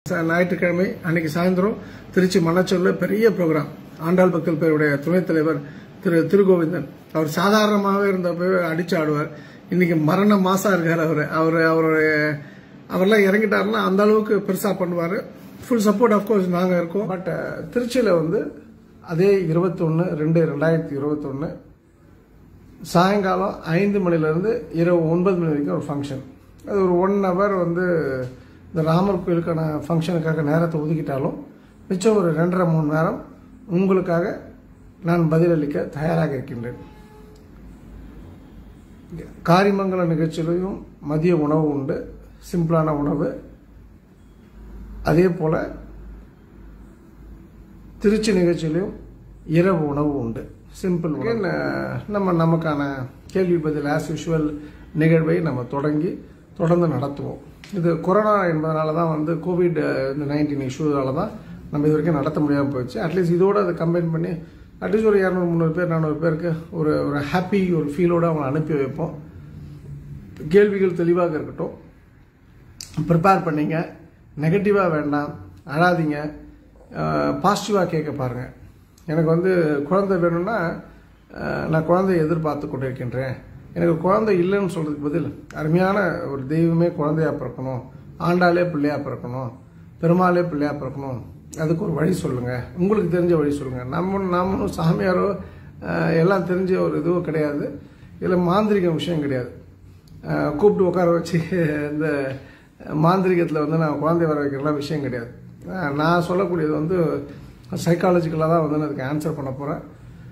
ச- ஞாயிற்றுக்கிழமை அன்னைக்கு சாயந்தரம் திருச்சி மணச்சூர்ல பெரிய ப்ரோக்ராம் ஆண்டாள் பக்தல் பேருடைய துணைத் தலைவர் திரு திருகோவிந்தன் அவர் சாதாரணமாகவே இருந்தப்போ அடிச்சு ஆடுவார் இன்னைக்கு மரண மாசா இருக்கார் அவர் அவர் அவருடைய அவரெல்லாம் இறங்கிட்டாருன்னா அந்த அளவுக்கு பெருசா பண்ணுவாரு ஃபுல் சப்போர்ட் அஃப்கோர்ஸ் நாங்க இருக்கோம் பட் திருச்சியில வந்து அதே இருபத்தொன்னு ரெண்டு ரெண்டாயிரத்தி இருபத்தொன்னு சாயங்காலம் ஐந்து மணிலேருந்து இரவு ஒன்பது மணி வரைக்கும் ஒரு ஃபங்க்ஷன் அது ஒரு ஒன் ஹவர் வந்து இந்த ராமர் கோயிலுக்கான ஃபங்க்ஷனுக்காக நேரத்தை ஒதுக்கிட்டாலும் மிச்சம் ஒரு ரெண்டரை மூணு நேரம் உங்களுக்காக நான் பதிலளிக்க தயாராக இருக்கின்றேன் காரிமங்கல நிகழ்ச்சியிலையும் மதிய உணவு உண்டு சிம்பிளான உணவு அதே போல திருச்சி நிகழ்ச்சியிலையும் இரவு உணவு உண்டு சிம்பிள் Again, அஹ், நம்ம நமக்கான கேள்வி பதில் ஆஸ் யூஷுவல் நிகழ்வை நம்ம தொடங்கி தொடர்ந்து நடத்துவோம் இது கொரோனா என்பதனால தான் வந்து கோவிட் அஹ், இந்த நைன்டீன் இஷ்யூனால தான் நம்ம இது வரைக்கும் நடத்த முடியாமல் போயிடுச்சு அட்லீஸ்ட் இதோட அதை கம்பைன் பண்ணி அட்லீஸ்ட் ஒரு இரநூறு முந்நூறு பேர் நானூறு பேருக்கு ஒரு ஒரு ஹாப்பி ஒரு ஃபீலோடு அவங்களை அனுப்பி வைப்போம் கேள்விகள் தெளிவாக இருக்கட்டும் ப்ரிப்பேர் பண்ணீங்க நெகட்டிவாக வேண்டாம் அழாதீங்க பாசிட்டிவாக கேட்க பாருங்க எனக்கு வந்து குழந்தை வேணும்னா அஹ், நான் குழந்தையை எதிர்பார்த்து கொண்டிருக்கின்றேன் எனக்கு குழந்தை இல்லைன்னு சொல்றதுக்கு பதில் அருமையான ஒரு தெய்வமே குழந்தையா பிறக்கணும் ஆண்டாளே பிள்ளையா பிறக்கணும் பெருமாளே பிள்ளையா பிறக்கணும் அதுக்கு ஒரு வழி சொல்லுங்க உங்களுக்கு தெரிஞ்ச வழி சொல்லுங்க நம்ம நாமளும் சாமியாரோ அஹ், எல்லாம் தெரிஞ்ச ஒரு இதுவும் கிடையாது இதில் மாந்திரிக விஷயம் கிடையாது அஹ் கூப்பிட்டு உட்கார வச்சு இந்த மாந்திரிகத்தில் வந்து நான் குழந்தை வர வைக்கிறலாம் விஷயம் கிடையாது அஹ் நான் சொல்லக்கூடியது வந்து சைக்காலஜிக்கலாக தான் வந்து நான் அதுக்கு ஆன்சர் பண்ண போகிறேன்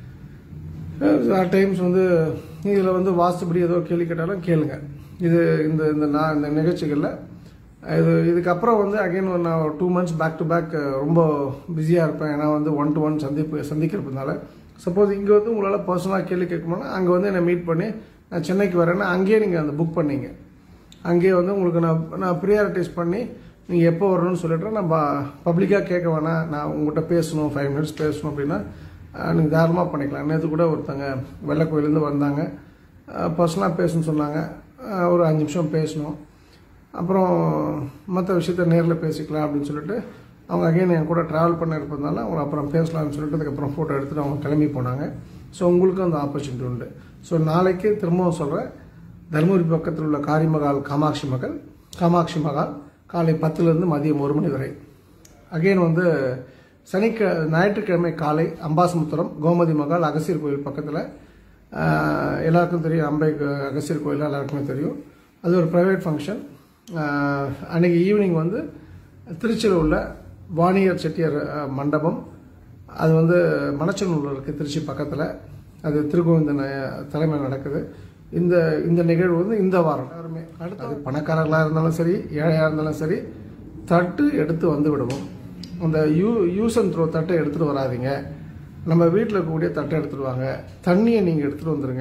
டைம்ஸ் வந்து இதில் வந்து வாஸ்துபடி ஏதோ கேள்வி கேட்டாலும் கேளுங்க இது இந்த இந்த நான் இந்த நிகழ்ச்சிகளில் இது இதுக்கப்புறம் வந்து அகைன் நான் two months back to back ரொம்ப பிஸியாக இருப்பேன் ஏன்னா வந்து ஒன் டு ஒன் சந்திப்பு சந்திக்கிறதுனால சப்போஸ் இங்கே வந்து உங்களால் பர்சனலாக கேள்வி கேட்கணும்னா அங்கே வந்து என்னை மீட் பண்ணி நான் சென்னைக்கு வரேன்னா அங்கேயே நீங்கள் அந்த புக் பண்ணீங்க அங்கேயே வந்து உங்களுக்கு நான் நான் ப்ரியாரிட்டைஸ் பண்ணி நீங்கள் எப்போ வரணும்னு சொல்லிட்டு நான் பப்ளிக்காக கேட்க வேணாம் நான் உங்கள்கிட்ட பேசணும் ஃபைவ் மினிட்ஸ் பேசணும் அப்படின்னா நீங்கள் தாராளமாக பண்ணிக்கலாம் நேற்று கூட ஒருத்தங்க வெள்ளக்கோயிலேருந்து வந்தாங்க பர்சனலாக பேசணும்னு சொன்னாங்க அஹ் ஒரு அஞ்சு நிமிஷம் பேசணும் அப்புறம் மற்ற விஷயத்த நேரில் பேசிக்கலாம் அப்படின்னு சொல்லிட்டு அவங்க அகைன் என் கூட ட்ராவல் பண்ண இருப்பதுனால அவங்க அப்புறம் பேசலாம்னு சொல்லிட்டு அதுக்கப்புறம் ஃபோட்டோ எடுத்துட்டு அவங்க கிளம்பி போனாங்க ஸோ உங்களுக்கும் அந்த ஆப்பர்ச்சுனிட்டி உண்டு ஸோ நாளைக்கு திரும்பவும் சொல்கிறேன் தருமபுரி பக்கத்தில் உள்ள காரிமகால் காமாட்சி மகள் காமாட்சி மகால் காலை பத்துலேருந்து மதியம் ஒரு மணி வரை அகைன் வந்து சனிக்க ஞாயிற்றுக்கிழமை காலை அம்பாசமுத்திரம் கோமதி மகால் அகசியர் கோயில் பக்கத்தில் எல்லாருக்கும் தெரியும் அம்பை க- அகசியர் கோயில் எல்லாருக்குமே தெரியும் அது ஒரு ப்ரைவேட் ஃபங்க்ஷன் அன்னைக்கு ஈவினிங் வந்து திருச்சியில் உள்ள வாணியர் செட்டியார் அஹ், மண்டபம் அது வந்து மணச்சநல்லூர் இருக்குது திருச்சி பக்கத்தில் அது திருகோவிந்தன் தலைமையில் நடக்குது இந்த இந்த நிகழ்வு வந்து இந்த வாரம் எல்லாருமே அடுத்து அது பணக்காரர்களாக இருந்தாலும் சரி ஏழையாக இருந்தாலும் சரி தட்டு எடுத்து வந்து விடுவோம் அந்த யூ யூஸ் அண்ட் த்ரோ தட்டை எடுத்துகிட்டு வராதீங்க நம்ம வீட்டில் இருக்கக்கூடிய தட்டை எடுத்துட்டு வாங்க தண்ணியை நீங்கள் எடுத்துகிட்டு வந்துடுங்க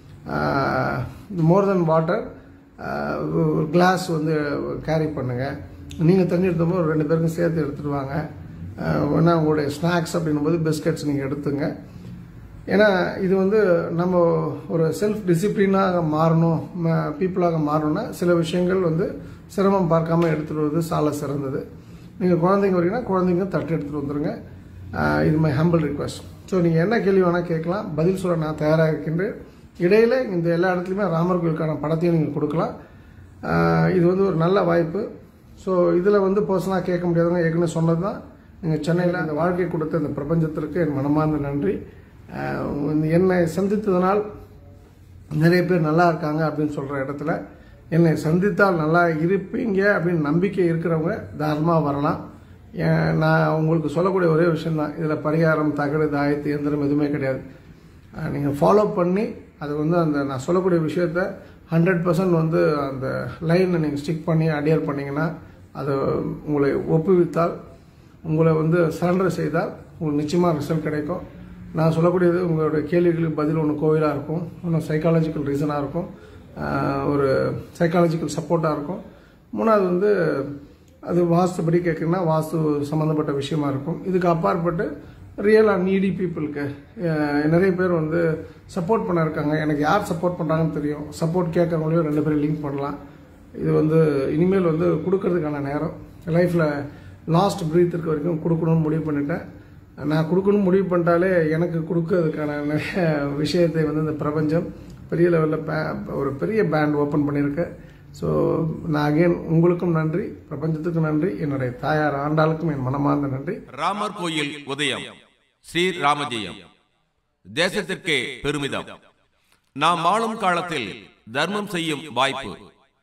மோர் தென் வாட்டர் ஒரு கிளாஸ் வந்து கேரி பண்ணுங்கள் நீங்கள் தண்ணி எடுத்தபோது ஒரு ரெண்டு பேருக்கும் சேர்த்து எடுத்துகிட்டு வாங்க ஆஹ் வேணா உங்களுடைய ஸ்நாக்ஸ் அப்படின்னும் போது பிஸ்கட்ஸ் நீங்கள் எடுத்துங்க ஏன்னா இது வந்து நம்ம ஒரு செல்ஃப் டிசிப்ளினாக மாறணும் பீப்புளாக மாறணும்னா சில விஷயங்கள் வந்து சிரமம் பார்க்காம எடுத்துகிட்டு வருவது சால சிறந்தது நீங்கள் குழந்தைங்க வரீங்கன்னா குழந்தைங்க தட்டு எடுத்துகிட்டு வந்துருங்க ஆஹ் இது மை ஹம்பிள் ரிக்வஸ்ட் ஸோ நீங்கள் என்ன கேள்வி வேணால் கேட்கலாம் பதில் சொல்ல நான் தயாராக இருக்கின்றேன் இடையில இந்த எல்லா இடத்துலையுமே ராமர் கோயிலுக்கான படத்தையும் நீங்கள் கொடுக்கலாம் ஆஹ் இது வந்து ஒரு நல்ல வாய்ப்பு ஸோ இதில் வந்து பர்சனலாக கேட்க முடியாதவங்க ஏற்கனவே சொன்னது தான் நீங்கள் சென்னையில் அந்த வாழ்க்கை கொடுத்த இந்த பிரபஞ்சத்திற்கு என் மனமார்ந்த நன்றி ஆஹ் இந்த என்னை சந்தித்ததனால் நிறைய பேர் நல்லா இருக்காங்க அப்படின்னு சொல்கிற இடத்துல என்னை சந்தித்தால் நல்லா இருப்பீங்க அப்படின்னு நம்பிக்கை இருக்கிறவங்க தாராளமாக வரலாம் ஏன் நான் உங்களுக்கு சொல்லக்கூடிய ஒரே விஷயம்தான் இதில் பரிகாரம் தகடு தாயத்து எந்திரம் எதுவுமே கிடையாது நீங்கள் ஃபாலோ பண்ணி அது வந்து அந்த நான் சொல்லக்கூடிய விஷயத்த ஹண்ட்ரட் பர்சன்ட் வந்து அந்த லைனை நீங்கள் ஸ்டிக் பண்ணி அடியர் பண்ணீங்கன்னா அது உங்களை ஒப்புவித்தால் உங்களை வந்து சரண்டர் செய்தால் உங்களுக்கு நிச்சயமாக ரிசல்ட் கிடைக்கும் நான் சொல்லக்கூடியது உங்களுடைய கேள்விகளுக்கு பதில் ஒன்று கோவிலாக இருக்கும் ஒன்று சைக்காலஜிக்கல் ரீசனாக இருக்கும் ஆஹ் ஒரு சைக்காலஜிக்கல் சப்போர்ட்டாக இருக்கும் மூணாவது வந்து அது வாஸ்துபடி கேட்குறீங்கன்னா வாஸ்து சம்மந்தப்பட்ட விஷயமா இருக்கும் இதுக்கு அப்பாற்பட்டு ரியலாக நீடி பீப்புளுக்கு நிறைய பேர் வந்து சப்போர்ட் பண்ண இருக்காங்க எனக்கு யார் சப்போர்ட் பண்ணுறாங்கன்னு தெரியும் சப்போர்ட் கேட்குறவங்களையும் ரெண்டு பேரும் லிங்க் பண்ணலாம் இது வந்து இனிமேல் வந்து கொடுக்கறதுக்கான நேரம் லைஃப்பில் லாஸ்ட் பிரீத் இருக்க வரைக்கும் கொடுக்கணும்னு முடிவு பண்ணிட்டேன் நான் கொடுக்கணும்னு முடிவு பண்ணிட்டாலே எனக்கு கொடுக்கறதுக்கான நிறைய விஷயத்தை வந்து இந்த பிரபஞ்சம் பெரிய லெவலில் ஒரு பெரிய பேண்ட் ஓப்பன் பண்ணியிருக்கேன் ஸோ நான் அகைன் உங்களுக்கும் நன்றி பிரபஞ்சத்துக்கும் நன்றி என்னுடைய தாயார் ஆண்டாளுக்கும் என் மனமார்ந்த நன்றி ராமர் கோயில் உதயம் ஸ்ரீ ராமஜெயம் தேசத்திற்கே பெருமிதம் நாம் வாழும் காலத்தில் தர்மம் செய்யும் வாய்ப்பு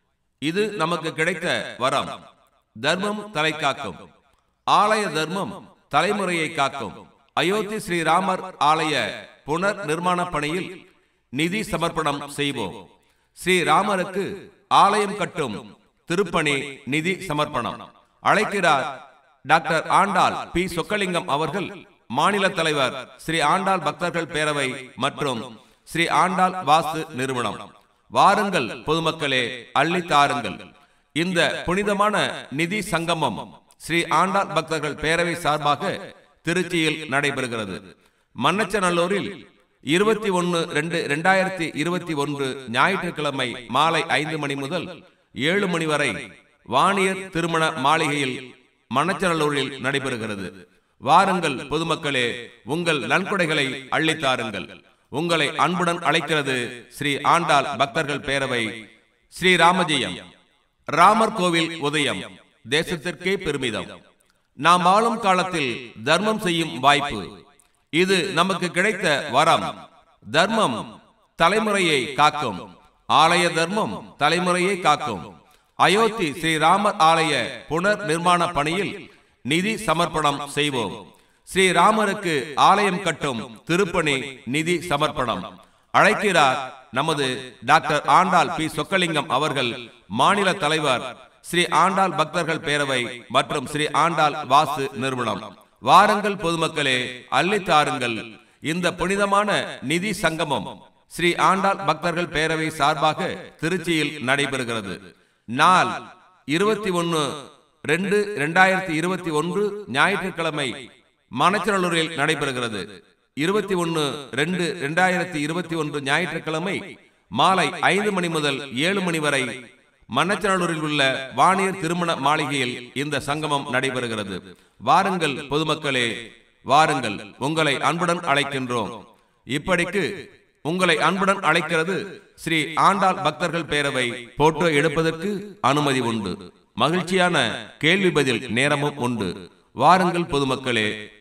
இது நமக்கு கிடைத்த வரம் தர்மம் தலை காக்கும் ஆலய தர்மம் தலைமுறையை காக்கும் அயோத்தி ஸ்ரீராமர் ஆலய புனர் நிர்மாண பணியில் நிதி சமர்ப்பணம் செய்வோம் ஸ்ரீராமருக்கு ஆலயம் கட்டும் திருப்பணி நிதி சமர்ப்பணம் அழைக்கிறார் டாக்டர் ஆண்டாள் பி சொக்கலிங்கம் அவர்கள் மாநில தலைவர் ஸ்ரீ ஆண்டாள் பக்தர்கள் பேரவை மற்றும் ஸ்ரீ ஆண்டாள் வாஸ்து நிறுவனம் வாருங்கள் பொதுமக்களே அள்ளி தாருங்கள் இந்த புனிதமான நிதி சங்கமம் ஸ்ரீ ஆண்டாள் பக்தர்கள் பேரவை சார்பாக திருச்சியில் நடைபெறுகிறது மன்னச்சநல்லூரில் இருபத்தி ஒன்னு ரெண்டு ரெண்டாயிரத்தி இருபத்தி ஒன்று ஞாயிற்றுக்கிழமை மாலை ஐந்து மணி முதல் ஏழு மணி வரை வாணியர் திருமண மாளிகையில் மணச்சநல்லூரில் நடைபெறுகிறது வாருங்கள் பொதுமக்களே உங்கள் நன்கொடைகளை அள்ளித்தாருங்கள் உங்களை அன்புடன் அழைக்கிறது ஸ்ரீ ஆண்டாள் பக்தர்கள் பேரவை ஸ்ரீ ராமஜெயம் ராமர் கோவில் உதயம் தேசத்திற்கே பெருமிதம் நாம் வாழும் காலத்தில் தர்மம் செய்யும் வாய்ப்பு இது நமக்கு கிடைத்த வரம் தர்மம் தலைமுறையை காக்கும் ஆலய தர்மம் தலைமுறையை காக்கும் அயோத்தி ஸ்ரீராமர் ஆலய புனர் நிர்மாண பணியில் நிதி சமர்ப்பணம் செய்வோம் ஸ்ரீராமருக்கு ஆலயம் கட்டும் திருப்பணி நிதி சமர்ப்பணம் அழைக்கிறார் நமது டாக்டர் ஆண்டாள் பி சொக்கலிங்கம் அவர்கள் மாநில தலைவர் ஸ்ரீ ஆண்டாள் பக்தர்கள் பேரவை மற்றும் ஸ்ரீ ஆண்டாள் வாசு நிறுவனம் வாருங்கள் பொதுமக்களே அள்ளித்தாருங்கள் இந்த புனிதமான நிதி சங்கமம் ஸ்ரீ ஆண்டாள் பக்தர்கள் பேரவை சார்பாக திருச்சியில் நடைபெறுகிறது நாள் இருபத்தி ஒன்னு ரெண்டு ரெண்டாயிரத்தி இருபத்தி ஒன்று ஞாயிற்றுக்கிழமை மணச்சநல்லூரில் நடைபெறுகிறது இருபத்தி ஒன்னு ரெண்டு ரெண்டாயிரத்தி இருபத்தி ஒன்று ஞாயிற்றுக்கிழமை மாலை ஐந்து மணி முதல் ஏழு மணி வரை மன்னச்சநல்லூரில் உள்ள வாணியர் திருமண மாளிகையில் இந்த சங்கமம் நடைபெறுகிறது வாருங்கள் பொதுமக்களே வாருங்கள் உங்களை அன்புடன் அழைக்கின்றோம் இப்படிக்கு உங்களை அன்புடன் அழைக்கிறது ஸ்ரீ ஆண்டாள் பக்தர்கள் பேரவை போட்டோ எடுப்பதற்கு அனுமதி உண்டு மகிழ்ச்சியான கேள்வி பதில் நேரமும் உண்டு வாருங்கள் பொதுமக்களே